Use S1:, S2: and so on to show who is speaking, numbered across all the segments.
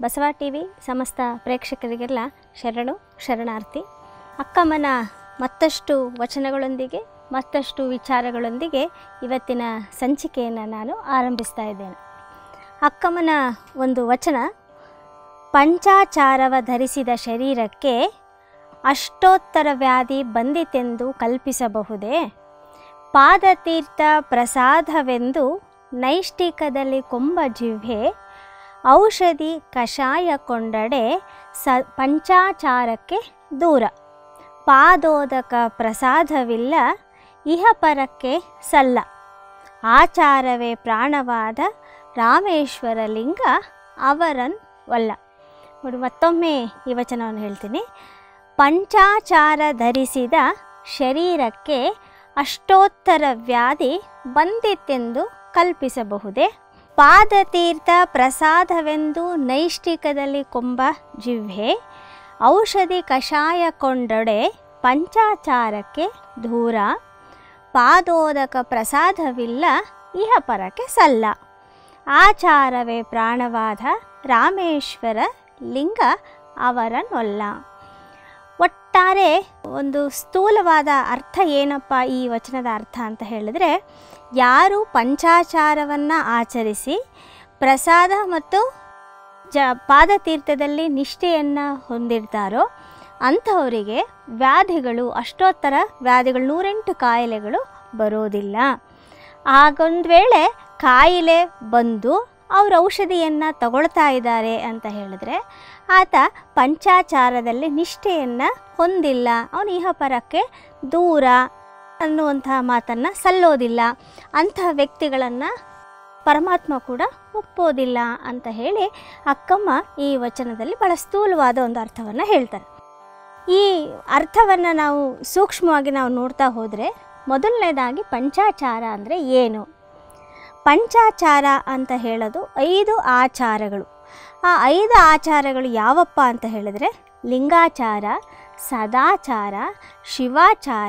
S1: Basava T V ಸಮಸ್ತ ಪ್ರೇಕ್ಷಕರಿಗೆಲ್ಲ ಶರಣು ಶರಣಾರ್ಥಿ ಅಕ್ಕಮ್ಮನ ಮತ್ತಷ್ಟು ವಚನಗಳೊಂದಿಗೆ ಮತ್ತಷ್ಟು ವಿಚಾರಗಳೊಂದಿಗೆ ಇವತ್ತಿನ ಸಂಚಿಕೆಯನ್ನು ನಾನು ಆರಂಭಿಸ್ತಾ ಇದ್ದೇನೆ ಅಕ್ಕಮ್ಮನ ಒಂದು ವಚನ ಪಂಚಾಚಾರವ ಧರಿಸಿದ ಶರೀರಕ್ಕೆ ಅಷ್ಟೋತ್ತರ ವ್ಯಾಧಿ ಬಂದಿತೆಂದು ಕಲ್ಪಿಸಬಹುದೇ ಪಾದತೀರ್ಥ ಪ್ರಸಾದವೆಂದು ನೈಷ್ಟಿಕದಲ್ಲಿ ಕೊಂಬ ಜಿಹ್ವೆ ಔಷಧಿ ಕಷಾಯ ಕೊಂಡಡೆ ಸ ಪಂಚಾಚಾರಕ್ಕೆ ದೂರ ಪಾದೋದಕ ಪ್ರಸಾದವಿಲ್ಲ ಇಹಪರಕ್ಕೆ ಸಲ್ಲ ಆಚಾರವೇ ಪ್ರಾಣವಾದ ರಾಮೇಶ್ವರ ಲಿಂಗ ಅವರನ್ ವಲ್ಲ ನೋಡಿ ಮತ್ತೊಮ್ಮೆ ಈ ವಚನವನ್ನು ಹೇಳ್ತೀನಿ ಪಂಚಾಚಾರ ಧರಿಸಿದ ಶರೀರಕ್ಕೆ ಅಷ್ಟೋತ್ತರ ವ್ಯಾಧಿ ಬಂದಿತ್ತೆಂದು ಕಲ್ಪಿಸಬಹುದೇ ಪಾದತೀರ್ಥ ಪ್ರಸಾದವೆಂದು ನೈಷ್ಟಿಕದಲ್ಲಿ ಕೊಂಬ ಜಿಹ್ವೆ ಔಷಧಿ ಕಷಾಯ ಕೊಂಡೊಡೆ ಪಂಚಾಚಾರಕ್ಕೆ ದೂರ ಪಾದೋದಕ ಪ್ರಸಾದವಿಲ್ಲ ಇಹಪರಕ್ಕೆ ಸಲ್ಲ ಆಚಾರವೇ ಪ್ರಾಣವಾದ ರಾಮೇಶ್ವರ ಲಿಂಗ ಅವರನ್ನೊಲ್ಲ ಒಟ್ಟಾರೆ ಒಂದು ಸ್ಥೂಲವಾದ ಅರ್ಥ ಏನಪ್ಪ ಈ ವಚನದ ಅರ್ಥ ಅಂತ ಹೇಳಿದ್ರೆ ಯಾರು ಪಂಚಾಚಾರವನ್ನು ಆಚರಿಸಿ ಪ್ರಸಾದ ಮತ್ತು ಜ ಪಾದತೀರ್ಥದಲ್ಲಿ ನಿಷ್ಠೆಯನ್ನು ಹೊಂದಿರ್ತಾರೋ ಅಂಥವರಿಗೆ ವ್ಯಾಧಿಗಳು ಅಷ್ಟೋತ್ತರ ವ್ಯಾಧಿಗಳು ನೂರೆಂಟು ಕಾಯಿಲೆಗಳು ಬರೋದಿಲ್ಲ ಆಗೊಂದು ವೇಳೆ ಕಾಯಿಲೆ ಬಂದು ಅವ್ರ ಔಷಧಿಯನ್ನು ತಗೊಳ್ತಾ ಇದ್ದಾರೆ ಅಂತ ಹೇಳಿದ್ರೆ ಆತ ಪಂಚಾಚಾರದಲ್ಲಿ ನಿಷ್ಠೆಯನ್ನು ಹೊಂದಿಲ್ಲ ಅವನು ಇಹಪರಕ್ಕೆ ದೂರ ಅನ್ನುವಂತಹ ಮಾತನ್ನು ಸಲ್ಲೋದಿಲ್ಲ ಅಂತಹ ವ್ಯಕ್ತಿಗಳನ್ನು ಪರಮಾತ್ಮ ಕೂಡ ಒಪ್ಪೋದಿಲ್ಲ ಅಂತ ಹೇಳಿ ಅಕ್ಕಮ್ಮ ಈ ವಚನದಲ್ಲಿ ಬಹಳ ಸ್ಥೂಲವಾದ ಒಂದು ಅರ್ಥವನ್ನು ಹೇಳ್ತಾರೆ ಈ ಅರ್ಥವನ್ನು ನಾವು ಸೂಕ್ಷ್ಮವಾಗಿ ನಾವು ನೋಡ್ತಾ ಹೋದರೆ ಮೊದಲನೇದಾಗಿ ಪಂಚಾಚಾರ ಅಂದರೆ ಏನು ಪಂಚಾಚಾರ ಅಂತ ಹೇಳೋದು ಐದು ಆಚಾರಗಳು ಆ ಐದು ಆಚಾರಗಳು ಯಾವಪ್ಪ ಅಂತ ಹೇಳಿದ್ರೆ ಲಿಂಗಾಚಾರ ಸದಾಚಾರ ಶಿವಾಚಾರ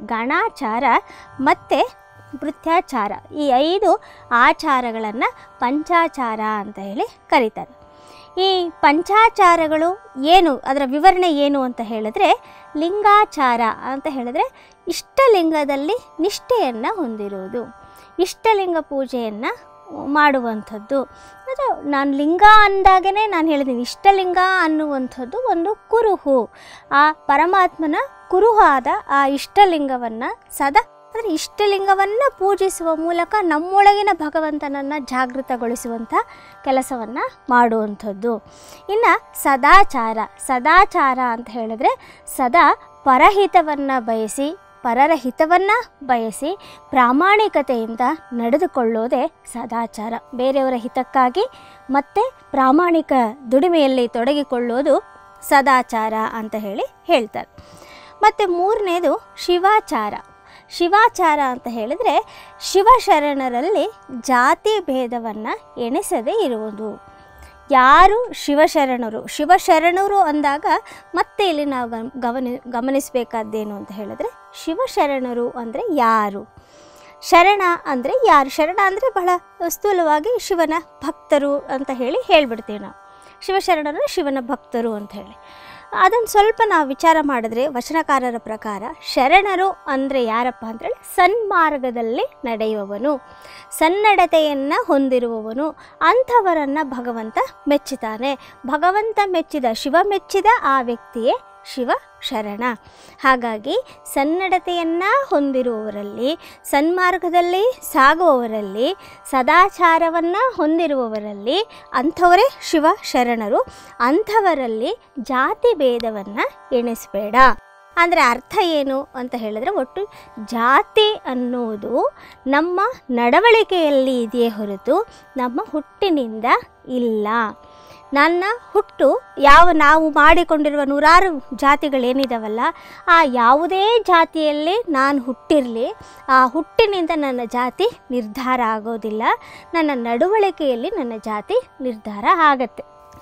S1: ಗಣಾಚಾರ ಮತ್ತು ಭೃತ್ಯಾಚಾರ ಈ ಐದು ಆಚಾರಗಳನ್ನು ಪಂಚಾಚಾರ ಅಂತ ಹೇಳಿ ಕರೀತಾರೆ ಈ ಪಂಚಾಚಾರಗಳು ಏನು ಅದರ ವಿವರಣೆ ಏನು ಅಂತ ಹೇಳಿದ್ರೆ ಲಿಂಗಾಚಾರ ಅಂತ ಹೇಳಿದ್ರೆ ಇಷ್ಟಲಿಂಗದಲ್ಲಿ ನಿಷ್ಠೆಯನ್ನು ಹೊಂದಿರುವುದು ಇಷ್ಟಲಿಂಗ ಪೂಜೆಯನ್ನು ಮಾಡುವಂಥದ್ದು ಅದು ನಾನು ಲಿಂಗ ಅಂದಾಗೇ ನಾನು ಹೇಳಿದ್ದೀನಿ ಇಷ್ಟಲಿಂಗ ಅನ್ನುವಂಥದ್ದು ಒಂದು ಕುರುಹು ಆ ಪರಮಾತ್ಮನ ಕುರುಹಾದ ಆ ಇಷ್ಟಲಿಂಗವನ್ನು ಸದಾ ಅಂದರೆ ಇಷ್ಟಲಿಂಗವನ್ನು ಪೂಜಿಸುವ ಮೂಲಕ ನಮ್ಮೊಳಗಿನ ಭಗವಂತನನ್ನು ಜಾಗೃತಗೊಳಿಸುವಂಥ ಕೆಲಸವನ್ನು ಮಾಡುವಂಥದ್ದು ಇನ್ನು ಸದಾಚಾರ ಸದಾಚಾರ ಅಂತ ಹೇಳಿದ್ರೆ ಸದಾ ಪರಹಿತವನ್ನು ಬಯಸಿ ಪರರ ಹಿತವನ್ನು ಬಯಸಿ ಪ್ರಾಮಾಣಿಕತೆಯಿಂದ ನಡೆದುಕೊಳ್ಳೋದೇ ಸದಾಚಾರ ಬೇರೆಯವರ ಹಿತಕ್ಕಾಗಿ ಮತ್ತು ಪ್ರಾಮಾಣಿಕ ದುಡಿಮೆಯಲ್ಲಿ ತೊಡಗಿಕೊಳ್ಳೋದು ಸದಾಚಾರ ಅಂತ ಹೇಳಿ ಹೇಳ್ತಾರೆ ಮತ್ತು ಮೂರನೇದು ಶಿವಾಚಾರ ಶಿವಾಚಾರ ಅಂತ ಹೇಳಿದರೆ ಶಿವಶರಣರಲ್ಲಿ ಜಾತಿ ಭೇದವನ್ನು ಎಣಿಸದೇ ಇರುವುದು ಯಾರು ಶಿವಶರಣರು ಶಿವಶರಣರು ಅಂದಾಗ ಮತ್ತೆ ಇಲ್ಲಿ ನಾವು ಗಮ್ ಗಮನಿ ಗಮನಿಸಬೇಕಾದ್ದೇನು ಅಂತ ಹೇಳಿದ್ರೆ ಶಿವಶರಣರು ಅಂದರೆ ಯಾರು ಶರಣ ಅಂದರೆ ಯಾರು ಶರಣ ಅಂದರೆ ಬಹಳ ಸ್ಥೂಲವಾಗಿ ಶಿವನ ಭಕ್ತರು ಅಂತ ಹೇಳಿ ಹೇಳ್ಬಿಡ್ತೀವಿ ನಾವು ಶಿವಶರಣರು ಶಿವನ ಭಕ್ತರು ಅಂತ ಹೇಳಿ ಅದನ್ನು ಸ್ವಲ್ಪ ನಾವು ವಿಚಾರ ಮಾಡಿದ್ರೆ ವಚನಕಾರರ ಪ್ರಕಾರ ಶರಣರು ಅಂದರೆ ಯಾರಪ್ಪ ಅಂತೇಳಿ ಸನ್ಮಾರ್ಗದಲ್ಲಿ ನಡೆಯುವವನು ಸನ್ನಡತೆಯನ್ನು ಹೊಂದಿರುವವನು ಅಂಥವರನ್ನು ಭಗವಂತ ಮೆಚ್ಚುತ್ತಾನೆ ಭಗವಂತ ಮೆಚ್ಚಿದ ಶಿವ ಮೆಚ್ಚಿದ ಆ ವ್ಯಕ್ತಿಯೇ ಶಿವ ಶರಣ ಹಾಗಾಗಿ ಸನ್ನಡತೆಯನ್ನು ಹೊಂದಿರುವವರಲ್ಲಿ ಸನ್ಮಾರ್ಗದಲ್ಲಿ ಸಾಗುವವರಲ್ಲಿ ಸದಾಚಾರವನ್ನು ಹೊಂದಿರುವವರಲ್ಲಿ ಅಂಥವರೇ ಶಿವ ಶರಣರು ಅಂಥವರಲ್ಲಿ ಜಾತಿ ಭೇದವನ್ನು ಎಣಿಸಬೇಡ ಅಂದರೆ ಅರ್ಥ ಏನು ಅಂತ ಹೇಳಿದ್ರೆ ಒಟ್ಟು ಜಾತಿ ಅನ್ನೋದು ನಮ್ಮ ನಡವಳಿಕೆಯಲ್ಲಿ ಇದೆಯೇ ಹೊರತು ನಮ್ಮ ಹುಟ್ಟಿನಿಂದ ಇಲ್ಲ ನನ್ನ ಹುಟ್ಟು ಯಾವ ನಾವು ಮಾಡಿಕೊಂಡಿರುವ ನೂರಾರು ಜಾತಿಗಳೇನಿದಾವಲ್ಲ ಆ ಯಾವುದೇ ಜಾತಿಯಲ್ಲಿ ನಾನು ಹುಟ್ಟಿರಲಿ ಆ ಹುಟ್ಟಿನಿಂದ ನನ್ನ ಜಾತಿ ನಿರ್ಧಾರ ಆಗೋದಿಲ್ಲ ನನ್ನ ನಡವಳಿಕೆಯಲ್ಲಿ ನನ್ನ ಜಾತಿ ನಿರ್ಧಾರ ಆಗತ್ತೆ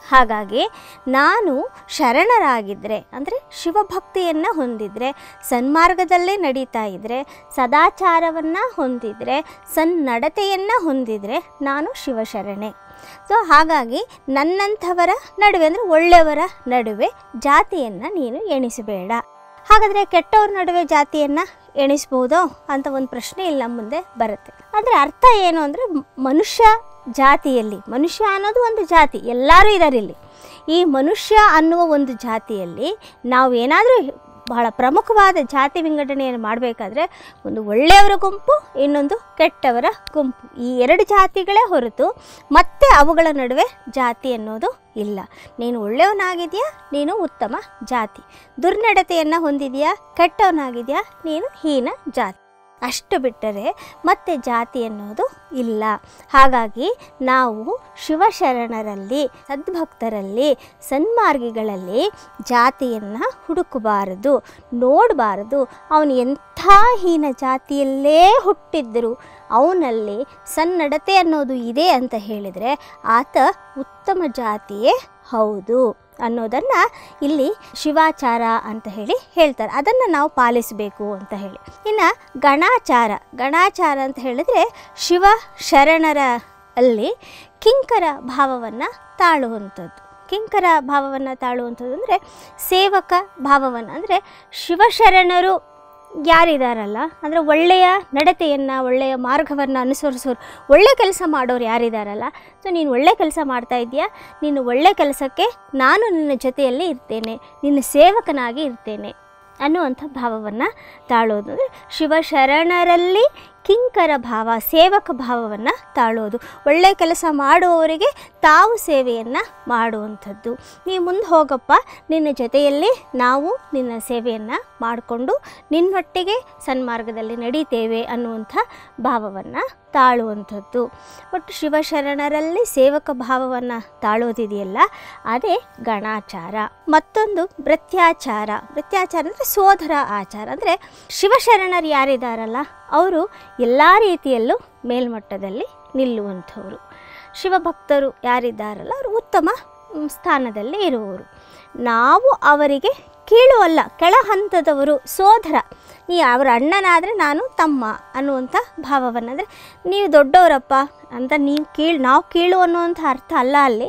S1: ಹಾಗಾಗಿ ನಾನು ಶರಣರಾಗಿದ್ದರೆ ಅಂದರೆ ಶಿವಭಕ್ತಿಯನ್ನು ಹೊಂದಿದರೆ ಸನ್ಮಾರ್ಗದಲ್ಲೇ ನಡೀತಾ ಇದ್ದರೆ ಸದಾಚಾರವನ್ನು ಹೊಂದಿದರೆ ಸನ್ನಡತೆಯನ್ನು ಹೊಂದಿದರೆ ನಾನು ಶಿವಶರಣೆ ಸೊ ಹಾಗಾಗಿ ನನ್ನಂಥವರ ನಡುವೆ ಅಂದರೆ ಒಳ್ಳೆಯವರ ನಡುವೆ ಜಾತಿಯನ್ನು ನೀನು ಎಣಿಸಬೇಡ ಹಾಗಾದರೆ ಕೆಟ್ಟವ್ರ ನಡುವೆ ಜಾತಿಯನ್ನು ಎಣಿಸ್ಬೋದೋ ಅಂತ ಒಂದು ಪ್ರಶ್ನೆ ಇಲ್ಲಿ ನಮ್ಮ ಮುಂದೆ ಬರುತ್ತೆ ಅಂದರೆ ಅರ್ಥ ಏನು ಅಂದರೆ ಮನುಷ್ಯ ಜಾತಿಯಲ್ಲಿ ಮನುಷ್ಯ ಅನ್ನೋದು ಒಂದು ಜಾತಿ ಎಲ್ಲರೂ ಇದ್ದಾರೆ ಇಲ್ಲಿ ಈ ಮನುಷ್ಯ ಅನ್ನುವ ಒಂದು ಜಾತಿಯಲ್ಲಿ ನಾವು ಏನಾದರೂ ಬಹಳ ಪ್ರಮುಖವಾದ ಜಾತಿ ವಿಂಗಡಣೆಯನ್ನು ಮಾಡಬೇಕಾದ್ರೆ ಒಂದು ಒಳ್ಳೆಯವರ ಗುಂಪು ಇನ್ನೊಂದು ಕೆಟ್ಟವರ ಗುಂಪು ಈ ಎರಡು ಜಾತಿಗಳೇ ಹೊರತು ಮತ್ತೆ ಅವುಗಳ ನಡುವೆ ಜಾತಿ ಅನ್ನೋದು ಇಲ್ಲ ನೀನು ಒಳ್ಳೆಯವನಾಗಿದೆಯಾ ನೀನು ಉತ್ತಮ ಜಾತಿ ದುರ್ನಡತೆಯನ್ನು ಹೊಂದಿದೆಯಾ ಕೆಟ್ಟವನಾಗಿದೆಯಾ ನೀನು ಹೀನ ಜಾತಿ ಅಷ್ಟು ಬಿಟ್ಟರೆ ಮತ್ತೆ ಜಾತಿ ಅನ್ನೋದು ಇಲ್ಲ ಹಾಗಾಗಿ ನಾವು ಶಿವಶರಣರಲ್ಲಿ ಸದ್ಭಕ್ತರಲ್ಲಿ ಸನ್ಮಾರ್ಗಿಗಳಲ್ಲಿ ಜಾತಿಯನ್ನು ಹುಡುಕಬಾರದು ನೋಡಬಾರದು ಅವನು ಎಂಥ ಹೀನ ಜಾತಿಯಲ್ಲೇ ಹುಟ್ಟಿದ್ದರು ಅವನಲ್ಲಿ ಸನ್ನಡತೆ ಅನ್ನೋದು ಇದೆ ಅಂತ ಹೇಳಿದರೆ ಆತ ಉತ್ತಮ ಜಾತಿಯೇ ಹೌದು ಅನ್ನೋದನ್ನು ಇಲ್ಲಿ ಶಿವಾಚಾರ ಅಂತ ಹೇಳಿ ಹೇಳ್ತಾರೆ ಅದನ್ನು ನಾವು ಪಾಲಿಸಬೇಕು ಅಂತ ಹೇಳಿ ಇನ್ನು ಗಣಾಚಾರ ಗಣಾಚಾರ ಅಂತ ಹೇಳಿದರೆ ಶಿವ ಶರಣರ ಅಲ್ಲಿ ಕಿಂಕರ ಭಾವವನ್ನು ತಾಳುವಂಥದ್ದು ಕಿಂಕರ ಭಾವವನ್ನು ತಾಳುವಂಥದ್ದು ಅಂದರೆ ಸೇವಕ ಭಾವವನ್ನು ಅಂದರೆ ಶಿವಶರಣರು ಯಾರಿದಾರಲ್ಲ ಅಂದರೆ ಒಳ್ಳೆಯ ನಡತೆಯನ್ನು ಒಳ್ಳೆಯ ಮಾರ್ಗವನ್ನು ಅನುಸರಿಸೋರು ಒಳ್ಳೆ ಕೆಲಸ ಮಾಡೋರು ಯಾರಿದಾರಲ್ಲ ಸೊ ನೀನು ಒಳ್ಳೆ ಕೆಲಸ ಮಾಡ್ತಾ ಇದೆಯಾ ನೀನು ಒಳ್ಳೆ ಕೆಲಸಕ್ಕೆ ನಾನು ನಿನ್ನ ಜೊತೆಯಲ್ಲಿ ಇರ್ತೇನೆ ನಿನ್ನ ಸೇವಕನಾಗಿ ಇರ್ತೇನೆ ಅನ್ನುವಂಥ ಭಾವವನ್ನು ತಾಳೋದು ಅಂದರೆ ಶಿವಶರಣರಲ್ಲಿ ಕಿಂಕರ ಭಾವ ಸೇವಕ ಭಾವವನ್ನು ತಾಳೋದು ಒಳ್ಳೆಯ ಕೆಲಸ ಮಾಡುವವರಿಗೆ ತಾವು ಸೇವೆಯನ್ನು ಮಾಡುವಂಥದ್ದು ನೀ ಮುಂದೆ ಹೋಗಪ್ಪ ನಿನ್ನ ಜೊತೆಯಲ್ಲಿ ನಾವು ನಿನ್ನ ಸೇವೆಯನ್ನು ಮಾಡಿಕೊಂಡು ನಿನ್ನೊಟ್ಟಿಗೆ ಸನ್ಮಾರ್ಗದಲ್ಲಿ ನಡೀತೇವೆ ಅನ್ನುವಂಥ ಭಾವವನ್ನು ತಾಳುವಂಥದ್ದು ಒಟ್ಟು ಶಿವಶರಣರಲ್ಲಿ ಸೇವಕ ಭಾವವನ್ನು ತಾಳೋದಿದೆಯಲ್ಲ ಅದೇ ಗಣಾಚಾರ ಮತ್ತೊಂದು ಭೃತ್ಯಾಚಾರ ಭೃತ್ಯಾಚಾರ ಅಂದರೆ ಸೋದರ ಆಚಾರ ಅಂದರೆ ಶಿವಶರಣರು ಯಾರಿದಾರಲ್ಲ ಅವರು ಎಲ್ಲ ರೀತಿಯಲ್ಲೂ ಮೇಲ್ಮಟ್ಟದಲ್ಲಿ ನಿಲ್ಲುವಂಥವರು ಶಿವಭಕ್ತರು ಯಾರಿದ್ದಾರಲ್ಲ ಅವರು ಉತ್ತಮ ಮ್, ಸ್ಥಾನದಲ್ಲಿ ಇರುವವರು ನಾವು ಅವರಿಗೆ ಕೀಳು ಅಲ್ಲ ಕೆಳ ಹಂತದವರು ಸೋದರ ನೀ ಅವರ ಅಣ್ಣನಾದರೆ ನಾನು ತಮ್ಮ ಅನ್ನುವಂಥ ಭಾವವನ್ನು ಅಂದರೆ ನೀವು ದೊಡ್ಡವರಪ್ಪ ಅಂತ ನೀವು ಕೀಳು ನಾವು ಕೀಳು ಅನ್ನುವಂಥ ಅರ್ಥ ಅಲ್ಲ ಅಲ್ಲಿ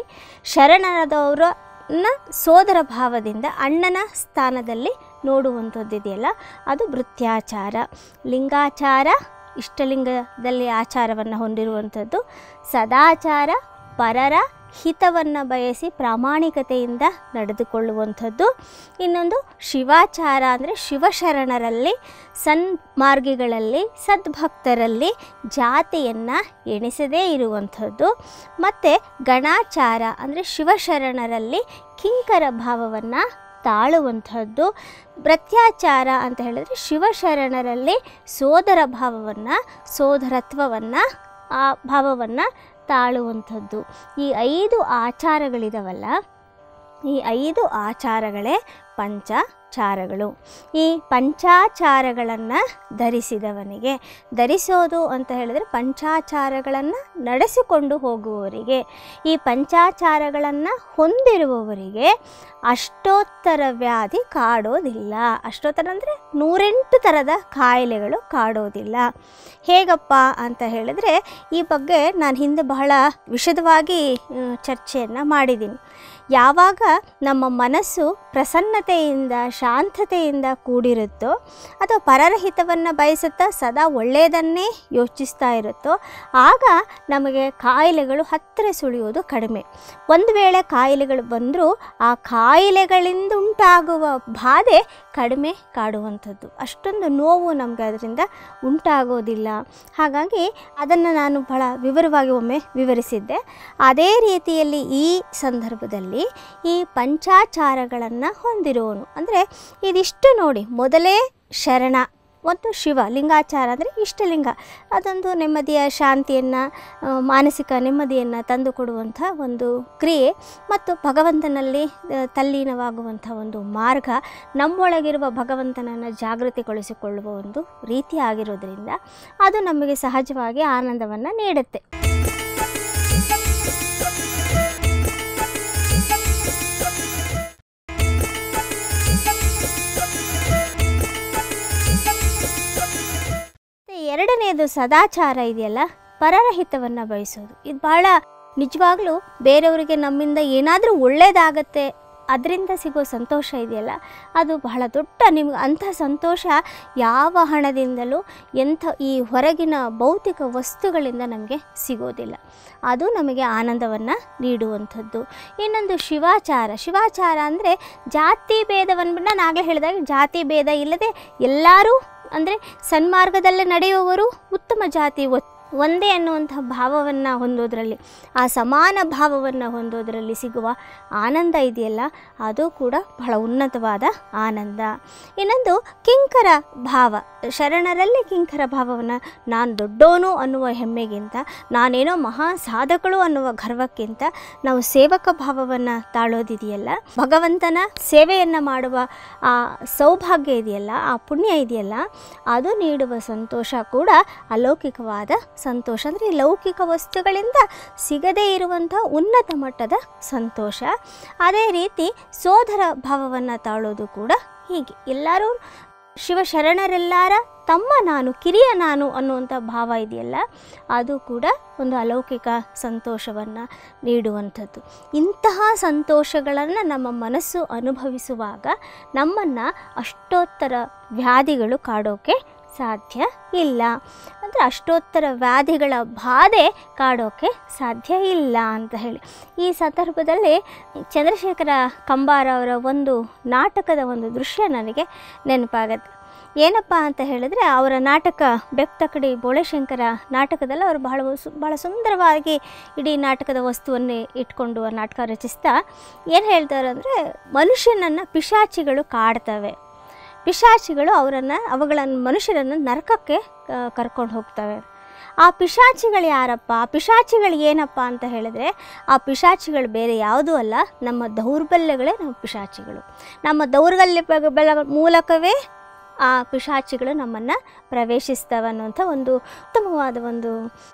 S1: ಶರಣರಾದವರನ್ನ ಸೋದರ ಭಾವದಿಂದ ಅಣ್ಣನ ಸ್ಥಾನದಲ್ಲಿ ನೋಡುವಂಥದ್ದಿದೆಯಲ್ಲ ಅದು ಭೃತ್ಯಾಚಾರ ಲಿಂಗಾಚಾರ ಇಷ್ಟಲಿಂಗದಲ್ಲಿ ಆಚಾರವನ್ನು ಹೊಂದಿರುವಂಥದ್ದು ಸದಾಚಾರ ಪರರ ಹಿತವನ್ನು ಬಯಸಿ ಪ್ರಾಮಾಣಿಕತೆಯಿಂದ ನಡೆದುಕೊಳ್ಳುವಂಥದ್ದು ಇನ್ನೊಂದು ಶಿವಾಚಾರ ಅಂದರೆ ಶಿವಶರಣರಲ್ಲಿ ಸನ್ಮಾರ್ಗಿಗಳಲ್ಲಿ ಸದ್ಭಕ್ತರಲ್ಲಿ ಜಾತಿಯನ್ನು ಎಣಿಸದೇ ಇರುವಂಥದ್ದು ಮತ್ತು ಗಣಾಚಾರ ಅಂದರೆ ಶಿವಶರಣರಲ್ಲಿ ಕಿಂಕರ ಭಾವವನ್ನು ತಾಳುವಂಥದ್ದು ಪ್ರತ್ಯಾಚಾರ ಅಂತ ಹೇಳಿದ್ರೆ ಶಿವಶರಣರಲ್ಲಿ ಸೋದರ ಭಾವವನ್ನು ಸೋದರತ್ವವನ್ನು ಆ ಭಾವವನ್ನು ತಾಳುವಂಥದ್ದು ಈ ಐದು ಆಚಾರಗಳಿದಾವಲ್ಲ ಈ ಐದು ಆಚಾರಗಳೇ ಪಂಚಾಚಾರಗಳು ಈ ಪಂಚಾಚಾರಗಳನ್ನು ಧರಿಸಿದವನಿಗೆ ಧರಿಸೋದು ಅಂತ ಹೇಳಿದರೆ ಪಂಚಾಚಾರಗಳನ್ನು ನಡೆಸಿಕೊಂಡು ಹೋಗುವವರಿಗೆ ಈ ಪಂಚಾಚಾರಗಳನ್ನು ಹೊಂದಿರುವವರಿಗೆ ಅಷ್ಟೋತ್ತರ ವ್ಯಾಧಿ ಕಾಡೋದಿಲ್ಲ ಅಷ್ಟೋತ್ತರ ಅಂದರೆ ನೂರೆಂಟು ಥರದ ಕಾಯಿಲೆಗಳು ಕಾಡೋದಿಲ್ಲ ಹೇಗಪ್ಪ ಅಂತ ಹೇಳಿದರೆ ಈ ಬಗ್ಗೆ ನಾನು ಹಿಂದೆ ಬಹಳ ವಿಶದವಾಗಿ ಚರ್ಚೆಯನ್ನು ಮಾಡಿದ್ದೀನಿ ಯಾವಾಗ ನಮ್ಮ ಮನಸ್ಸು ಪ್ರಸನ್ನತೆಯಿಂದ ಶಾಂತತೆಯಿಂದ ಕೂಡಿರುತ್ತೋ ಅಥವಾ ಪರರ ಹಿತವನ್ನು ಬಯಸುತ್ತಾ ಸದಾ ಒಳ್ಳೆಯದನ್ನೇ ಯೋಚಿಸ್ತಾ ಇರುತ್ತೋ ಆಗ ನಮಗೆ ಕಾಯಿಲೆಗಳು ಹತ್ತಿರ ಸುಳಿಯೋದು ಕಡಿಮೆ ಒಂದು ವೇಳೆ ಕಾಯಿಲೆಗಳು ಬಂದರೂ ಆ ಕಾಯಿಲೆಗಳಿಂದ ಉಂಟಾಗುವ ಬಾಧೆ ಕಡಿಮೆ ಕಾಡುವಂಥದ್ದು ಅಷ್ಟೊಂದು ನೋವು ನಮಗೆ ಅದರಿಂದ ಉಂಟಾಗೋದಿಲ್ಲ ಹಾಗಾಗಿ ಅದನ್ನು ನಾನು ಬಹಳ ವಿವರವಾಗಿ ಒಮ್ಮೆ ವಿವರಿಸಿದ್ದೆ ಅದೇ ರೀತಿಯಲ್ಲಿ ಈ ಸಂದರ್ಭದಲ್ಲಿ ಈ ಪಂಚಾಚಾರಗಳನ್ನು ಹೊಂದಿರೋನು ಅಂದರೆ ಇದಿಷ್ಟು ನೋಡಿ ಮೊದಲೇ ಶರಣ ಮತ್ತು ಶಿವ ಲಿಂಗಾಚಾರ ಅಂದರೆ ಇಷ್ಟಲಿಂಗ ಅದೊಂದು ನೆಮ್ಮದಿಯ ಶಾಂತಿಯನ್ನು ಆ, ಮಾನಸಿಕ ನೆಮ್ಮದಿಯನ್ನು ತಂದುಕೊಡುವಂಥ ಒಂದು ಕ್ರಿಯೆ ಮತ್ತು ಭಗವಂತನಲ್ಲಿ ಆ, ತಲ್ಲೀನವಾಗುವಂಥ ಒಂದು ಮಾರ್ಗ ನಮ್ಮೊಳಗಿರುವ ಭಗವಂತನನ್ನು ಜಾಗೃತಿಗೊಳಿಸಿಕೊಳ್ಳುವ ಒಂದು ರೀತಿ ಆಗಿರೋದ್ರಿಂದ ಅದು ನಮಗೆ ಸಹಜವಾಗಿ ಆನಂದವನ್ನು ನೀಡುತ್ತೆ ಎರಡನೇದು ಸದಾಚಾರ ಇದೆಯಲ್ಲ ಪರರ ಹಿತವನ್ನು ಬಯಸೋದು ಇದು ಭಾಳ ನಿಜವಾಗ್ಲೂ ಬೇರೆಯವರಿಗೆ ನಮ್ಮಿಂದ ಏನಾದರೂ ಒಳ್ಳೆಯದಾಗತ್ತೆ ಅದರಿಂದ ಸಿಗೋ ಸಂತೋಷ ಇದೆಯಲ್ಲ ಅದು ಬಹಳ ದೊಡ್ಡ ನಿಮ್ಗೆ ಅಂಥ ಸಂತೋಷ ಯಾವ ಹಣದಿಂದಲೂ ಎಂಥ ಈ ಹೊರಗಿನ ಭೌತಿಕ ವಸ್ತುಗಳಿಂದ ನಮಗೆ ಸಿಗೋದಿಲ್ಲ ಅದು ನಮಗೆ ಆನಂದವನ್ನು ನೀಡುವಂಥದ್ದು ಇನ್ನೊಂದು ಶಿವಾಚಾರ ಶಿವಾಚಾರ ಅಂದರೆ ಜಾತಿ ಭೇದವನ್ನು ನಾನು ಆಗಲೇ ಹೇಳಿದಾಗ ಜಾತಿ ಭೇದ ಇಲ್ಲದೆ ಎಲ್ಲರೂ ಅಂದರೆ ಸನ್ಮಾರ್ಗದಲ್ಲೇ ನಡೆಯುವವರು ಉತ್ತಮ ಜಾತಿ ಒತ್ ಒಂದೇ ಅನ್ನುವಂಥ ಭಾವವನ್ನು ಹೊಂದೋದ್ರಲ್ಲಿ ಆ ಸಮಾನ ಭಾವವನ್ನು ಹೊಂದೋದ್ರಲ್ಲಿ ಸಿಗುವ ಆನಂದ ಇದೆಯಲ್ಲ ಅದು ಕೂಡ ಬಹಳ ಉನ್ನತವಾದ ಆನಂದ ಇನ್ನೊಂದು ಕಿಂಕರ ಭಾವ ಶರಣರಲ್ಲಿ ಕಿಂಕರ ಭಾವವನ್ನು ನಾನು ದೊಡ್ಡೋನು ಅನ್ನುವ ಹೆಮ್ಮೆಗಿಂತ ನಾನೇನೋ ಮಹಾ ಸಾಧಕಳು ಅನ್ನುವ ಗರ್ವಕ್ಕಿಂತ ನಾವು ಸೇವಕ ಭಾವವನ್ನು ತಾಳೋದಿದೆಯಲ್ಲ ಭಗವಂತನ ಸೇವೆಯನ್ನು ಮಾಡುವ ಆ ಸೌಭಾಗ್ಯ ಇದೆಯಲ್ಲ ಆ ಪುಣ್ಯ ಇದೆಯಲ್ಲ ಅದು ನೀಡುವ ಸಂತೋಷ ಕೂಡ ಅಲೌಕಿಕವಾದ ಸಂತೋಷ ಅಂದರೆ ಈ ಲೌಕಿಕ ವಸ್ತುಗಳಿಂದ ಸಿಗದೇ ಇರುವಂಥ ಉನ್ನತ ಮಟ್ಟದ ಸಂತೋಷ ಅದೇ ರೀತಿ ಸೋದರ ಭಾವವನ್ನು ತಾಳೋದು ಕೂಡ ಹೀಗೆ ಎಲ್ಲರೂ ಶಿವಶರಣರೆಲ್ಲರ ತಮ್ಮ ನಾನು ಕಿರಿಯ ನಾನು ಅನ್ನುವಂಥ ಭಾವ ಇದೆಯಲ್ಲ ಅದು ಕೂಡ ಒಂದು ಅಲೌಕಿಕ ಸಂತೋಷವನ್ನು ನೀಡುವಂಥದ್ದು ಇಂತಹ ಸಂತೋಷಗಳನ್ನು ನಮ್ಮ ಮನಸ್ಸು ಅನುಭವಿಸುವಾಗ ನಮ್ಮನ್ನು ಅಷ್ಟೋತ್ತರ ವ್ಯಾಧಿಗಳು ಕಾಡೋಕೆ ಸಾಧ್ಯ ಇಲ್ಲ ಅಂದರೆ ಅಷ್ಟೋತ್ತರ ವ್ಯಾಧಿಗಳ ಬಾಧೆ ಕಾಡೋಕ್ಕೆ ಸಾಧ್ಯ ಇಲ್ಲ ಅಂತ ಹೇಳಿ ಈ ಸಂದರ್ಭದಲ್ಲಿ ಚಂದ್ರಶೇಖರ ಕಂಬಾರ ಅವರ ಒಂದು ನಾಟಕದ ಒಂದು ದೃಶ್ಯ ನನಗೆ ನೆನಪಾಗತ್ತೆ ಏನಪ್ಪ ಅಂತ ಹೇಳಿದ್ರೆ ಅವರ ನಾಟಕ ಬೆಪ್ತಕಡಿ ಬೋಳೆಶಂಕರ ನಾಟಕದಲ್ಲಿ ಅವರು ಬಹಳ ಸು ಬಹಳ ಸುಂದರವಾಗಿ ಇಡೀ ನಾಟಕದ ವಸ್ತುವನ್ನೇ ಇಟ್ಕೊಂಡು ಆ ನಾಟಕ ರಚಿಸ್ತಾ ಏನು ಹೇಳ್ತಾರೆ ಅಂದರೆ ಮನುಷ್ಯನನ್ನು ಪಿಶಾಚಿಗಳು ಕಾಡ್ತವೆ ಪಿಶಾಚಿಗಳು ಅವರನ್ನು ಅವುಗಳನ್ನು ಮನುಷ್ಯರನ್ನು ನರಕಕ್ಕೆ ಕರ್ಕೊಂಡು ಹೋಗ್ತವೆ ಆ ಪಿಶಾಚಿಗಳು ಯಾರಪ್ಪ ಆ ಪಿಶಾಚಿಗಳು ಏನಪ್ಪ ಅಂತ ಹೇಳಿದ್ರೆ ಆ ಪಿಶಾಚಿಗಳು ಬೇರೆ ಯಾವುದೂ ಅಲ್ಲ ನಮ್ಮ ದೌರ್ಬಲ್ಯಗಳೇ ನಮ್ಮ ಪಿಶಾಚಿಗಳು ನಮ್ಮ ದೌರ್ಬಲ್ಯ ಬ- ಬಲ ಮೂಲಕವೇ ಆ ಪಿಶಾಚಿಗಳು ನಮ್ಮನ್ನು ಪ್ರವೇಶಿಸ್ತವೆ ಅನ್ನುವಂಥ ಒಂದು ಉತ್ತಮವಾದ ಒಂದು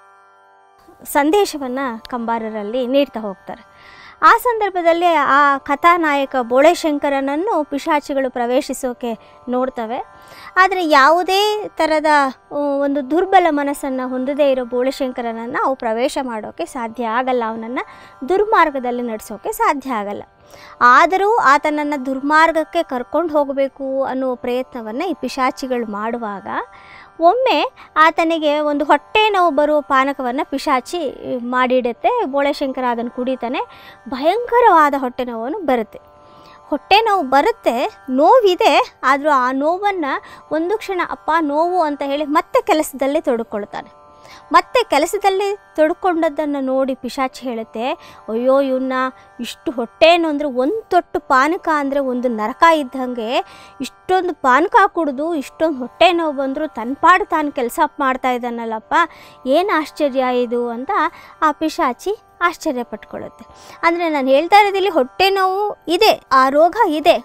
S1: ಸಂದೇಶವನ್ನು ಕಂಬಾರರಲ್ಲಿ ನೀಡ್ತಾ ಹೋಗ್ತಾರೆ ಆ ಸಂದರ್ಭದಲ್ಲಿ ಆ ಕಥಾನಾಯಕ ಬೋಳೆಶಂಕರನನ್ನು ಪಿಶಾಚಿಗಳು ಪ್ರವೇಶಿಸೋಕೆ ನೋಡ್ತವೆ ಆದರೆ ಯಾವುದೇ ಥರದ ಆ, ಒಂದು ದುರ್ಬಲ ಮನಸ್ಸನ್ನು ಹೊಂದದೇ ಇರೋ ಬೋಳೆಶಂಕರನನ್ನು ಅವು ಪ್ರವೇಶ ಮಾಡೋಕ್ಕೆ ಸಾಧ್ಯ ಆಗಲ್ಲ ಅವನನ್ನು ದುರ್ಮಾರ್ಗದಲ್ಲಿ ನಡೆಸೋಕೆ ಸಾಧ್ಯ ಆಗಲ್ಲ ಆದರೂ ಆತನನ್ನು ದುರ್ಮಾರ್ಗಕ್ಕೆ ಕರ್ಕೊಂಡು ಹೋಗಬೇಕು ಅನ್ನುವ ಪ್ರಯತ್ನವನ್ನು ಈ ಪಿಶಾಚಿಗಳು ಮಾಡುವಾಗ ಒಮ್ಮೆ ಆತನಿಗೆ ಒಂದು ಹೊಟ್ಟೆ ನೋವು ಬರುವ ಪಾನಕವನ್ನು ಪಿಶಾಚಿ ಮಾಡಿಡುತ್ತೆ ಬೋಳೆಶಂಕರ ಅದನ್ನು ಕುಡಿತಾನೆ ಭಯಂಕರವಾದ ಹೊಟ್ಟೆ ನೋವನ್ನು ಬರುತ್ತೆ ಹೊಟ್ಟೆ ನೋವು ಬರುತ್ತೆ ನೋವಿದೆ ಆದರೂ ಆ ನೋವನ್ನು ಒಂದು ಕ್ಷಣ ಅಪ್ಪ ನೋವು ಅಂತ ಹೇಳಿ ಮತ್ತೆ ಕೆಲಸದಲ್ಲಿ ತೊಡ್ಕೊಳ್ತಾನೆ ಮತ್ತೆ ಕೆಲಸದಲ್ಲಿ ತೊಡ್ಕೊಂಡದ್ದನ್ನು ನೋಡಿ ಪಿಶಾಚಿ ಹೇಳುತ್ತೆ ಅಯ್ಯೋ ಇವನ್ನ ಇಷ್ಟು ಹೊಟ್ಟೆನು ಅಂದರೆ ಒಂದು ತೊಟ್ಟು ಪಾನಕ ಅಂದರೆ ಒಂದು ನರಕ ಇದ್ದಂಗೆ ಇಷ್ಟೊಂದು ಪಾನಕ ಕುಡಿದು ಇಷ್ಟೊಂದು ಹೊಟ್ಟೆ ನೋವು ಬಂದರೂ ತನ್ನ ಪಾಡು ತಾನು ಕೆಲಸ ಮಾಡ್ತಾ ಇದ್ದಾನಲ್ಲಪ್ಪ ಏನು ಆಶ್ಚರ್ಯ ಇದು ಅಂತ ಆ ಪಿಶಾಚಿ ಆಶ್ಚರ್ಯ ಪಟ್ಕೊಳ್ಳುತ್ತೆ ಅಂದರೆ ನಾನು ಹೇಳ್ತಾ ಇರೋದಿಲ್ಲಿ ಹೊಟ್ಟೆ ನೋವು ಇದೆ ಆ ರೋಗ ಇದೆ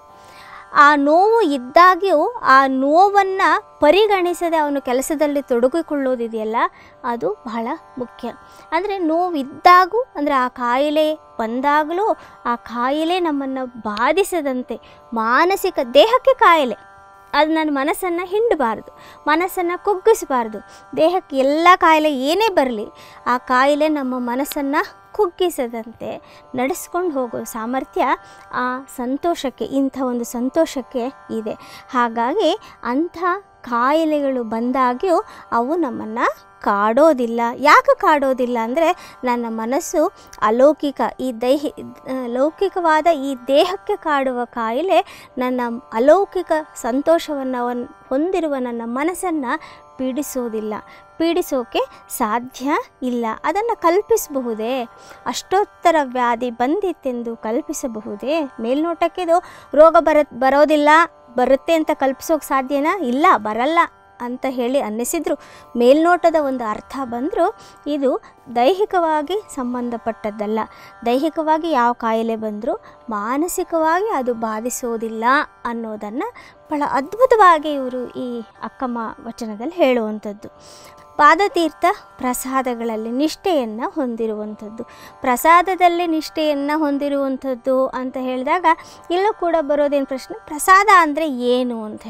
S1: ಆ ನೋವು ಇದ್ದಾಗ್ಯೂ ಆ ನೋವನ್ನು ಪರಿಗಣಿಸದೆ ಅವನು ಕೆಲಸದಲ್ಲಿ ತೊಡಗಿಕೊಳ್ಳೋದಿದೆಯಲ್ಲ ಅದು ಬಹಳ ಮುಖ್ಯ ಅಂದರೆ ನೋವಿದ್ದಾಗೂ ಅಂದರೆ ಆ ಕಾಯಿಲೆ ಬಂದಾಗಲೂ ಆ ಕಾಯಿಲೆ ನಮ್ಮನ್ನು ಬಾಧಿಸದಂತೆ ಮಾನಸಿಕ ದೇಹಕ್ಕೆ ಕಾಯಿಲೆ ಅದು ನನ್ನ ಮನಸ್ಸನ್ನು ಹಿಂಡಬಾರ್ದು ಮನಸ್ಸನ್ನು ಕುಗ್ಗಿಸಬಾರ್ದು ದೇಹಕ್ಕೆ ಎಲ್ಲ ಕಾಯಿಲೆ ಏನೇ ಬರಲಿ ಆ ಕಾಯಿಲೆ ನಮ್ಮ ಮನಸ್ಸನ್ನು ಕುಗ್ಗಿಸದಂತೆ ನಡೆಸ್ಕೊಂಡು ಹೋಗೋ ಸಾಮರ್ಥ್ಯ ಆ ಸಂತೋಷಕ್ಕೆ ಇಂಥ ಒಂದು ಸಂತೋಷಕ್ಕೆ ಇದೆ ಹಾಗಾಗಿ ಅಂಥ ಕಾಯಿಲೆಗಳು ಬಂದಾಗ್ಯೂ ಅವು ನಮ್ಮನ್ನು ಕಾಡೋದಿಲ್ಲ ಯಾಕೆ ಕಾಡೋದಿಲ್ಲ ಅಂದರೆ ನನ್ನ ಮನಸ್ಸು ಅಲೌಕಿಕ ಈ ದೈಹಿ ಆ, ಲೌಕಿಕವಾದ ಈ ದೇಹಕ್ಕೆ ಕಾಡುವ ಕಾಯಿಲೆ ನನ್ನ ಅಲೌಕಿಕ ಸಂತೋಷವನ್ನು ಹೊಂದಿರುವ ನನ್ನ ಮನಸ್ಸನ್ನು ಪೀಡಿಸೋದಿಲ್ಲ ಪೀಡಿಸೋಕೆ ಸಾಧ್ಯ ಇಲ್ಲ ಅದನ್ನು ಕಲ್ಪಿಸಬಹುದೇ ಅಷ್ಟೋತ್ತರ ವ್ಯಾಧಿ ಬಂದಿತ್ತೆಂದು ಕಲ್ಪಿಸಬಹುದೇ ಮೇಲ್ನೋಟಕ್ಕೆ ಇದು ರೋಗ ಬರ ಬರೋದಿಲ್ಲ ಬರುತ್ತೆ ಅಂತ ಕಲ್ಪಿಸೋಕೆ ಸಾಧ್ಯನಾ ಇಲ್ಲ ಬರಲ್ಲ ಅಂತ ಹೇಳಿ ಅನ್ನಿಸಿದ್ರು ಮೇಲ್ನೋಟದ ಒಂದು ಅರ್ಥ ಬಂದರೂ ಇದು ದೈಹಿಕವಾಗಿ ಸಂಬಂಧಪಟ್ಟದ್ದಲ್ಲ ದೈಹಿಕವಾಗಿ ಯಾವ ಕಾಯಿಲೆ ಬಂದರೂ ಮಾನಸಿಕವಾಗಿ ಅದು ಬಾಧಿಸೋದಿಲ್ಲ ಅನ್ನೋದನ್ನು ಬಹಳ ಅದ್ಭುತವಾಗಿ ಇವರು ಈ ಅಕ್ಕಮ್ಮ ವಚನದಲ್ಲಿ ಹೇಳುವಂಥದ್ದು ಪಾದತೀರ್ಥ ಪ್ರಸಾದಗಳಲ್ಲಿ ನಿಷ್ಠೆಯನ್ನು ಹೊಂದಿರುವಂಥದ್ದು ಪ್ರಸಾದದಲ್ಲಿ ನಿಷ್ಠೆಯನ್ನು ಹೊಂದಿರುವಂಥದ್ದು ಅಂತ ಹೇಳಿದಾಗ ಇಲ್ಲೂ ಕೂಡ ಬರೋದೇನು ಪ್ರಶ್ನೆ ಪ್ರಸಾದ ಅಂದರೆ ಏನು ಅಂತ ಹೇಳಿ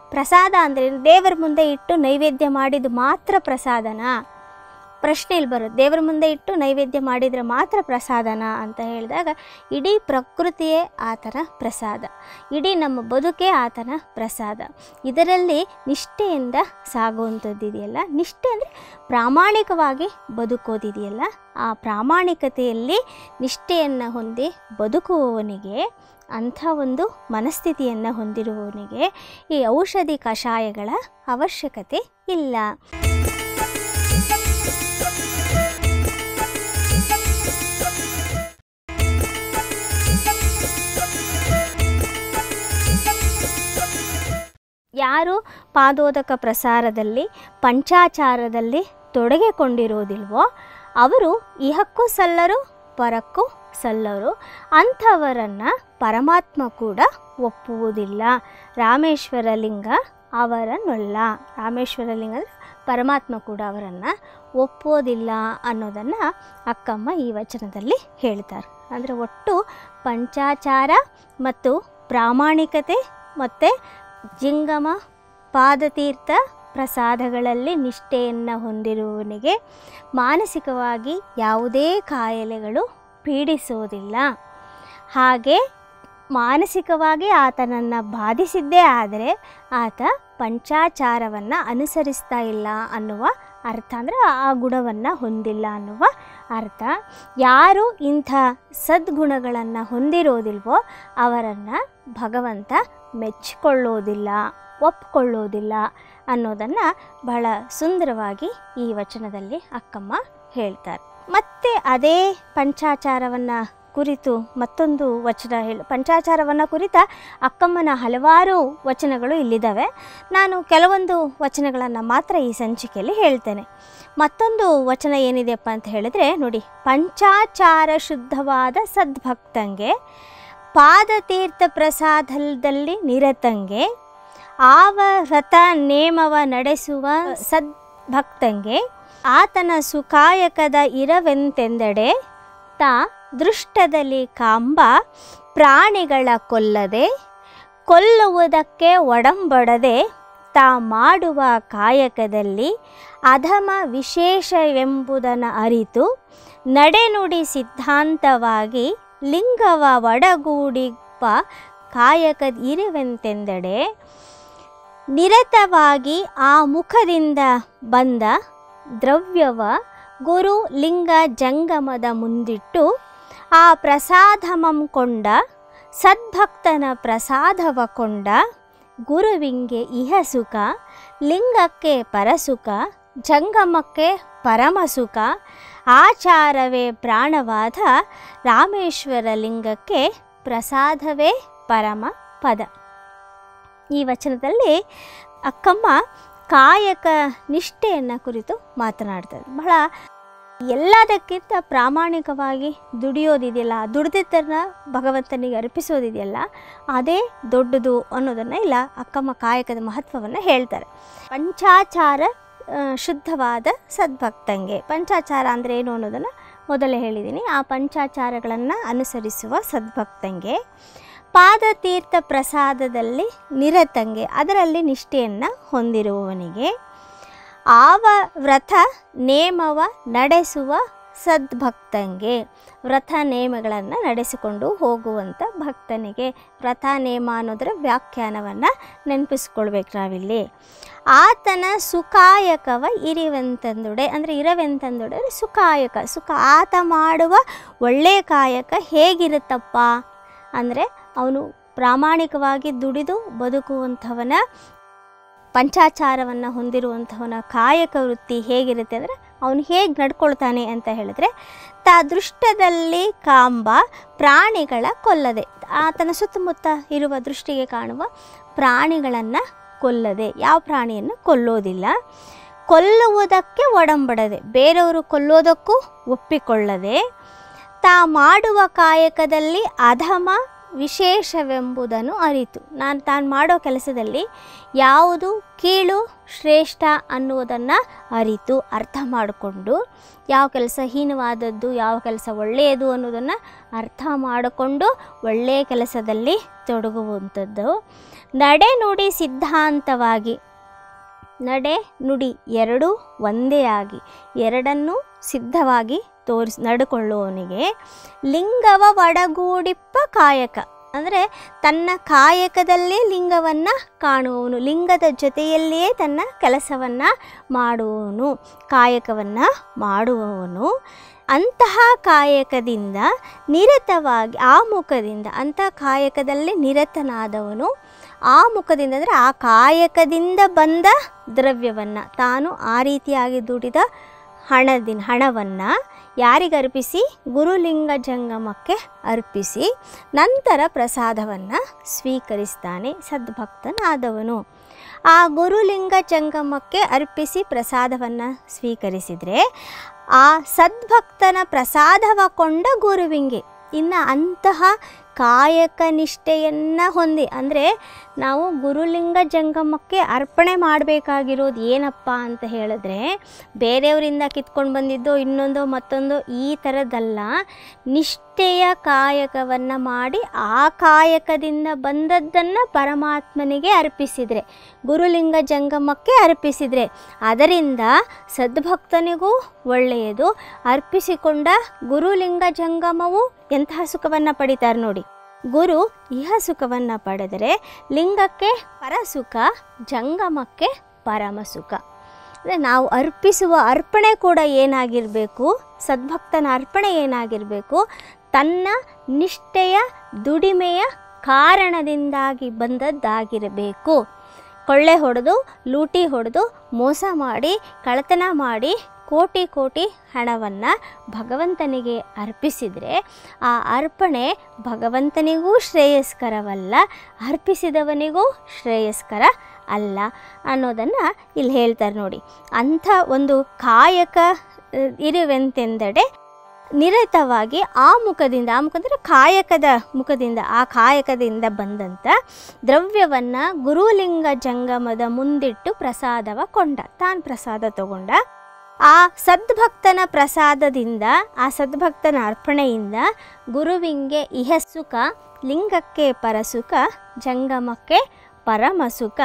S1: ಪ್ರಸಾದ ಅಂದರೆ ದೇವರ ಮುಂದೆ ಇಟ್ಟು ನೈವೇದ್ಯ ಮಾಡಿದ್ದು ಮಾತ್ರ ಪ್ರಸಾದನಾ ಪ್ರಶ್ನೆ ಇಲ್ಲಿ ಬರುತ್ತೆ ದೇವರ ಮುಂದೆ ಇಟ್ಟು ನೈವೇದ್ಯ ಮಾಡಿದರೆ ಮಾತ್ರ ಪ್ರಸಾದನ ಅಂತ ಹೇಳಿದಾಗ ಇಡೀ ಪ್ರಕೃತಿಯೇ ಆತನ ಪ್ರಸಾದ ಇಡೀ ನಮ್ಮ ಬದುಕೇ ಆತನ ಪ್ರಸಾದ ಇದರಲ್ಲಿ ನಿಷ್ಠೆಯಿಂದ ಸಾಗುವಂಥದ್ದಿದೆಯಲ್ಲ ನಿಷ್ಠೆ ಅಂದರೆ ಪ್ರಾಮಾಣಿಕವಾಗಿ ಬದುಕೋದಿದೆಯಲ್ಲ ಆ ಪ್ರಾಮಾಣಿಕತೆಯಲ್ಲಿ ನಿಷ್ಠೆಯನ್ನು ಹೊಂದಿ ಬದುಕುವವನಿಗೆ ಅಂಥ ಒಂದು ಮನಸ್ಥಿತಿಯನ್ನು ಹೊಂದಿರುವವನಿಗೆ ಈ ಔಷಧಿ ಕಷಾಯಗಳ ಅವಶ್ಯಕತೆ ಇಲ್ಲ ಯಾರು ಪಾದೋದಕ ಪ್ರಸಾರದಲ್ಲಿ ಪಂಚಾಚಾರದಲ್ಲಿ ತೊಡಗಿಕೊಂಡಿರೋದಿಲ್ವೋ ಅವರು ಇಹಕ್ಕೂ ಸಲ್ಲರು ಪರಕ್ಕೂ ಸಲ್ಲರು ಅಂಥವರನ್ನು ಪರಮಾತ್ಮ ಕೂಡ ಒಪ್ಪುವುದಿಲ್ಲ ರಾಮೇಶ್ವರ ಲಿಂಗ ಅವರನ್ನೊಲ್ಲ ರಾಮೇಶ್ವರ ಲಿಂಗ ಅಂದರೆ ಪರಮಾತ್ಮ ಕೂಡ ಅವರನ್ನು ಒಪ್ಪೋದಿಲ್ಲ ಅನ್ನೋದನ್ನು ಅಕ್ಕಮ್ಮ ಈ ವಚನದಲ್ಲಿ ಹೇಳ್ತಾರೆ ಅಂದರೆ ಒಟ್ಟು ಪಂಚಾಚಾರ ಮತ್ತು ಪ್ರಾಮಾಣಿಕತೆ ಮತ್ತು ಜಿಂಗಮ ಪಾದತೀರ್ಥ ಪ್ರಸಾದಗಳಲ್ಲಿ ನಿಷ್ಠೆಯನ್ನು ಹೊಂದಿರುವವನಿಗೆ ಮಾನಸಿಕವಾಗಿ ಯಾವುದೇ ಕಾಯಿಲೆಗಳು ಪೀಡಿಸೋದಿಲ್ಲ ಹಾಗೆ ಮಾನಸಿಕವಾಗಿ ಆತನನ್ನು ಬಾಧಿಸಿದ್ದೇ ಆದರೆ ಆತ ಪಂಚಾಚಾರವನ್ನು ಅನುಸರಿಸ್ತಾ ಇಲ್ಲ ಅನ್ನುವ ಅರ್ಥ ಅಂದರೆ ಆ ಗುಣವನ್ನು ಹೊಂದಿಲ್ಲ ಅನ್ನುವ ಅರ್ಥ ಯಾರು ಇಂಥ ಸದ್ಗುಣಗಳನ್ನು ಹೊಂದಿರೋದಿಲ್ವೋ ಅವರನ್ನು ಭಗವಂತ ಮೆಚ್ಚಿಕೊಳ್ಳೋದಿಲ್ಲ ಒಪ್ಕೊಳ್ಳೋದಿಲ್ಲ ಅನ್ನೋದನ್ನು ಬಹಳ ಸುಂದರವಾಗಿ ಈ ವಚನದಲ್ಲಿ ಅಕ್ಕಮ್ಮ ಹೇಳ್ತಾರೆ ಮತ್ತೆ ಅದೇ ಪಂಚಾಚಾರವನ್ನು ಕುರಿತು ಮತ್ತೊಂದು ವಚನ ಹೇಳಿ ಪಂಚಾಚಾರವನ್ನು ಕುರಿತ ಅಕ್ಕಮ್ಮನ ಹಲವಾರು ವಚನಗಳು ಇಲ್ಲಿದ್ದಾವೆ ನಾನು ಕೆಲವೊಂದು ವಚನಗಳನ್ನು ಮಾತ್ರ ಈ ಸಂಚಿಕೆಯಲ್ಲಿ ಹೇಳ್ತೇನೆ ಮತ್ತೊಂದು ವಚನ ಏನಿದೆಯಪ್ಪ ಅಂತ ಹೇಳಿದ್ರೆ ನೋಡಿ ಪಂಚಾಚಾರ ಶುದ್ಧವಾದ ಸದ್ಭಕ್ತಂಗೆ ಪಾದತೀರ್ಥ ಪ್ರಸಾದದಲ್ಲಿ ನಿರತಂಗೆ ಆವ ವ್ರತ ನೇಮವ ನಡೆಸುವ ಸದ್ಭಕ್ತಂಗೆ ಆತನ ಸುಖಾಯಕದ ಇರವೆಂತೆಂದೆಡೆ ತಾ ದೃಷ್ಟದಲ್ಲಿ ಕಾಂಬ ಪ್ರಾಣಿಗಳ ಕೊಲ್ಲದೆ ಕೊಲ್ಲುವುದಕ್ಕೆ ಒಡಂಬಡದೆ ತಾ ಮಾಡುವ ಕಾಯಕದಲ್ಲಿ ಅಧಮ ವಿಶೇಷವೆಂಬುದನ್ನು ಅರಿತು ನಡೆನುಡಿ ಸಿದ್ಧಾಂತವಾಗಿ ಲಿಂಗವ ಒಡಗೂಡಿಪ್ಪ ಕಾಯಕದ ಇರುವೆಂತೆಂದೆಡೆ ನಿರತವಾಗಿ ಆ ಮುಖದಿಂದ ಬಂದ ದ್ರವ್ಯವ ಗುರು ಲಿಂಗ ಜಂಗಮದ ಮುಂದಿಟ್ಟು ಆ ಪ್ರಸಾದಮಂ ಕೊಂಡ ಸದ್ಭಕ್ತನ ಪ್ರಸಾದವ ಕೊಂಡ ಗುರುವಿಂಗೆ ಇಹ ಸುಖ ಲಿಂಗಕ್ಕೆ ಪರಸುಖ ಜಂಗಮಕ್ಕೆ ಪರಮಸುಖ ಆಚಾರವೇ ಪ್ರಾಣವಾದ ರಾಮೇಶ್ವರ ಲಿಂಗಕ್ಕೆ ಪ್ರಸಾದವೇ ಪರಮ ಪದ ಈ ವಚನದಲ್ಲಿ ಅಕ್ಕಮ್ಮ ಕಾಯಕ ನಿಷ್ಠೆಯನ್ನು ಕುರಿತು ಮಾತನಾಡ್ತಾರೆ ಬಹಳ ಎಲ್ಲದಕ್ಕಿಂತ ಪ್ರಾಮಾಣಿಕವಾಗಿ ದುಡಿಯೋದಿದೆಯಲ್ಲ ದುಡ್ದಿದ್ದನ್ನ ಭಗವಂತನಿಗೆ ಅರ್ಪಿಸೋದಿದೆಯಲ್ಲ ಅದೇ ದೊಡ್ಡದು ಅನ್ನೋದನ್ನು ಇಲ್ಲ ಅಕ್ಕಮ್ಮ ಕಾಯಕದ ಮಹತ್ವವನ್ನು ಹೇಳ್ತಾರೆ ಪಂಚಾಚಾರ ಆ, ಶುದ್ಧವಾದ ಸದ್ಭಕ್ತಂಗೆ ಪಂಚಾಚಾರ ಅಂದರೆ ಏನು ಅನ್ನೋದನ್ನು ಮೊದಲೇ ಹೇಳಿದ್ದೀನಿ ಆ ಪಂಚಾಚಾರಗಳನ್ನು ಅನುಸರಿಸುವ ಸದ್ಭಕ್ತಂಗೆ ಪಾದತೀರ್ಥ ಪ್ರಸಾದದಲ್ಲಿ ನಿರತಂಗೆ ಅದರಲ್ಲಿ ನಿಷ್ಠೆಯನ್ನು ಹೊಂದಿರುವವನಿಗೆ ಆವ ವ್ರತ ನೇಮವ ನಡೆಸುವ ಸದ್ಭಕ್ತಂಗೆ ವ್ರತ ನೇಮಗಳನ್ನು ನಡೆಸಿಕೊಂಡು ಹೋಗುವಂಥ ಭಕ್ತನಿಗೆ ವ್ರತ ನೇಮ ಅನ್ನೋದರ ವ್ಯಾಖ್ಯಾನವನ್ನು ನೆನಪಿಸ್ಕೊಳ್ಬೇಕು ನಾವಿಲ್ಲಿ ಆತನ ಸುಖಾಯಕವ ಇರಿವೆಂತಂದುಡೆ ಅಂದರೆ ಇರವೆಂತಂದುಡೆ ಅಂದರೆ ಸುಖಾಯಕ ಸುಖ ಆತ ಮಾಡುವ ಒಳ್ಳೆಯ ಕಾಯಕ ಹೇಗಿರುತ್ತಪ್ಪ ಅಂದರೆ ಅವನು ಪ್ರಾಮಾಣಿಕವಾಗಿ ದುಡಿದು ಬದುಕುವಂಥವನ ಪಂಚಾಚಾರವನ್ನು ಹೊಂದಿರುವಂಥವನ ಕಾಯಕ ವೃತ್ತಿ ಹೇಗಿರುತ್ತೆ ಅಂದರೆ ಅವನು ಹೇಗೆ ನಡ್ಕೊಳ್ತಾನೆ ಅಂತ ಹೇಳಿದ್ರೆ ತಾ ದೃಷ್ಟದಲ್ಲಿ ಕಾಂಬ ಪ್ರಾಣಿಗಳ ಕೊಲ್ಲದೆ ಆತನ ಸುತ್ತಮುತ್ತ ಇರುವ ದೃಷ್ಟಿಗೆ ಕಾಣುವ ಪ್ರಾಣಿಗಳನ್ನು ಕೊಲ್ಲದೆ ಯಾವ ಪ್ರಾಣಿಯನ್ನು ಕೊಲ್ಲೋದಿಲ್ಲ ಕೊಲ್ಲುವುದಕ್ಕೆ ಒಡಂಬಡದೆ ಬೇರೆಯವರು ಕೊಲ್ಲೋದಕ್ಕೂ ಒಪ್ಪಿಕೊಳ್ಳದೆ ತಾ ಮಾಡುವ ಕಾಯಕದಲ್ಲಿ ಅಧಮ ವಿಶೇಷವೆಂಬುದನ್ನು ಅರಿತು ನಾನು ತಾನು ಮಾಡೋ ಕೆಲಸದಲ್ಲಿ ಯಾವುದು ಕೀಳು ಶ್ರೇಷ್ಠ ಅನ್ನುವುದನ್ನು ಅರಿತು ಅರ್ಥ ಮಾಡಿಕೊಂಡು ಯಾವ ಕೆಲಸ ಹೀನವಾದದ್ದು ಯಾವ ಕೆಲಸ ಒಳ್ಳೆಯದು ಅನ್ನೋದನ್ನು ಅರ್ಥ ಮಾಡಿಕೊಂಡು ಒಳ್ಳೆಯ ಕೆಲಸದಲ್ಲಿ ತೊಡಗುವಂಥದ್ದು ನಡೆ ನುಡಿ ಸಿದ್ಧಾಂತವಾಗಿ ನಡೆ ನುಡಿ ಎರಡೂ ಒಂದೇ ಆಗಿ ಎರಡನ್ನೂ ಸಿದ್ಧವಾಗಿ ತೋರಿಸ್ ನಡ್ಕೊಳ್ಳುವವನಿಗೆ ಲಿಂಗವ ಒಡಗೂಡಿಪ್ಪ ಕಾಯಕ ಅಂದರೆ ತನ್ನ ಕಾಯಕದಲ್ಲೇ ಲಿಂಗವನ್ನು ಕಾಣುವವನು ಲಿಂಗದ ಜೊತೆಯಲ್ಲಿಯೇ ತನ್ನ ಕೆಲಸವನ್ನು ಮಾಡುವವನು ಕಾಯಕವನ್ನು ಮಾಡುವವನು ಅಂತಹ ಕಾಯಕದಿಂದ ನಿರತವಾಗಿ ಆ ಮುಖದಿಂದ ಅಂತಹ ಕಾಯಕದಲ್ಲಿ ನಿರತನಾದವನು ಆ ಮುಖದಿಂದ ಅಂದರೆ ಆ ಕಾಯಕದಿಂದ ಬಂದ ದ್ರವ್ಯವನ್ನು ತಾನು ಆ ರೀತಿಯಾಗಿ ದುಡಿದ ಹಣದಿನ ಹಣವನ್ನು ಯಾರಿಗರ್ಪಿಸಿ ಗುರುಲಿಂಗ ಜಂಗಮಕ್ಕೆ ಅರ್ಪಿಸಿ ನಂತರ ಪ್ರಸಾದವನ್ನು ಸ್ವೀಕರಿಸ್ತಾನೆ ಸದ್ಭಕ್ತನಾದವನು ಆ ಗುರುಲಿಂಗ ಜಂಗಮಕ್ಕೆ ಅರ್ಪಿಸಿ ಪ್ರಸಾದವನ್ನು ಸ್ವೀಕರಿಸಿದರೆ ಆ ಸದ್ಭಕ್ತನ ಪ್ರಸಾದವ ಕೊಂಡ ಗುರುವಿಂಗೆ ಇನ್ನು ಅಂತಹ ಕಾಯಕ ನಿಷ್ಠೆಯನ್ನು ಹೊಂದಿ ಅಂದರೆ ನಾವು ಗುರುಲಿಂಗ ಜಂಗಮಕ್ಕೆ ಅರ್ಪಣೆ ಮಾಡಬೇಕಾಗಿರೋದು ಏನಪ್ಪ ಅಂತ ಹೇಳಿದ್ರೆ ಬೇರೆಯವರಿಂದ ಕಿತ್ಕೊಂಡು ಬಂದಿದ್ದೋ ಇನ್ನೊಂದೋ ಮತ್ತೊಂದೋ ಈ ಥರದ್ದಲ್ಲ ನಿಷ್ಠೆಯ ಕಾಯಕವನ್ನು ಮಾಡಿ ಆ ಕಾಯಕದಿಂದ ಬಂದದ್ದನ್ನು ಪರಮಾತ್ಮನಿಗೆ ಅರ್ಪಿಸಿದರೆ ಗುರುಲಿಂಗ ಜಂಗಮಕ್ಕೆ ಅರ್ಪಿಸಿದರೆ ಅದರಿಂದ ಸದ್ಭಕ್ತನಿಗೂ ಒಳ್ಳೆಯದು ಅರ್ಪಿಸಿಕೊಂಡ ಗುರುಲಿಂಗ ಜಂಗಮವು ಎಂತಹ ಸುಖವನ್ನು ಪಡಿತಾರೆ ನೋಡಿ ಗುರು ಇಹ ಸುಖವನ್ನು ಪಡೆದರೆ ಲಿಂಗಕ್ಕೆ ಪರಸುಖ ಜಂಗಮಕ್ಕೆ ಪರಮ ಸುಖ ಅಂದರೆ ನಾವು ಅರ್ಪಿಸುವ ಅರ್ಪಣೆ ಕೂಡ ಏನಾಗಿರಬೇಕು ಸದ್ಭಕ್ತನ ಅರ್ಪಣೆ ಏನಾಗಿರಬೇಕು ತನ್ನ ನಿಷ್ಠೆಯ ದುಡಿಮೆಯ ಕಾರಣದಿಂದಾಗಿ ಬಂದದ್ದಾಗಿರಬೇಕು ಕೊಳ್ಳೆ ಹೊಡೆದು ಲೂಟಿ ಹೊಡೆದು ಮೋಸ ಮಾಡಿ ಕಳ್ಳತನ ಮಾಡಿ ಕೋಟಿ ಕೋಟಿ ಹಣವನ್ನು ಭಗವಂತನಿಗೆ ಅರ್ಪಿಸಿದರೆ ಆ ಅರ್ಪಣೆ ಭಗವಂತನಿಗೂ ಶ್ರೇಯಸ್ಕರವಲ್ಲ ಅರ್ಪಿಸಿದವನಿಗೂ ಶ್ರೇಯಸ್ಕರ ಅಲ್ಲ ಅನ್ನೋದನ್ನು ಇಲ್ಲಿ ಹೇಳ್ತಾರೆ ನೋಡಿ ಅಂಥ ಒಂದು ಕಾಯಕ ಅಹ್, ಇರುವೆಂತೆಂದಡೆ ನಿರತವಾಗಿ ಆ ಮುಖದಿಂದ ಆ ಮುಖ ಅಂದರೆ ಕಾಯಕದ ಮುಖದಿಂದ ಆ ಕಾಯಕದಿಂದ ಬಂದಂಥ ದ್ರವ್ಯವನ್ನು ಗುರುಲಿಂಗ ಜಂಗಮದ ಮುಂದಿಟ್ಟು ಪ್ರಸಾದವ ಕೊಂಡ ತಾನು ಪ್ರಸಾದ ತಗೊಂಡ ಆ ಸದ್ಭಕ್ತನ ಪ್ರಸಾದದಿಂದ ಆ ಸದ್ಭಕ್ತನ ಅರ್ಪಣೆಯಿಂದ ಗುರುವಿಂಗೆ ಇಹ ಸುಖ ಲಿಂಗಕ್ಕೆ ಪರಸುಖ ಜಂಗಮಕ್ಕೆ ಪರಮ ಸುಖ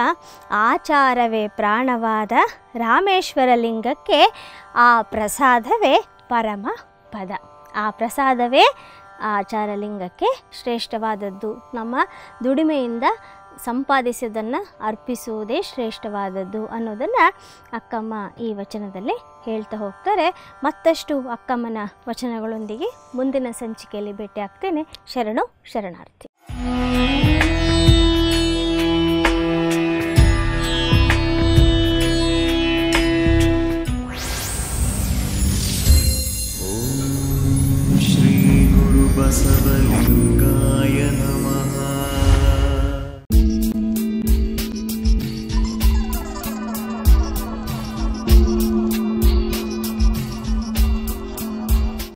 S1: ಆಚಾರವೇ ಪ್ರಾಣವಾದ ರಾಮೇಶ್ವರ ಲಿಂಗಕ್ಕೆ ಆ ಪ್ರಸಾದವೇ ಪರಮ ಪದ ಆ ಪ್ರಸಾದವೇ ಆ ಆಚಾರಲಿಂಗಕ್ಕೆ ಶ್ರೇಷ್ಠವಾದದ್ದು ನಮ್ಮ ದುಡಿಮೆಯಿಂದ ಸಂಪಾದಿಸಿದ್ದನ್ನು ಅರ್ಪಿಸುವುದೇ ಶ್ರೇಷ್ಠವಾದದ್ದು ಅನ್ನೋದನ್ನು ಅಕ್ಕಮ್ಮ ಈ ವಚನದಲ್ಲಿ ಹೇಳ್ತಾ ಹೋಗ್ತಾರೆ ಮತ್ತಷ್ಟು ಅಕ್ಕಮ್ಮನ ವಚನಗಳೊಂದಿಗೆ ಮುಂದಿನ ಸಂಚಿಕೆಯಲ್ಲಿ ಭೇಟಿ ಆಗ್ತೇನೆ ಶರಣು ಶರಣಾರ್ಥಿ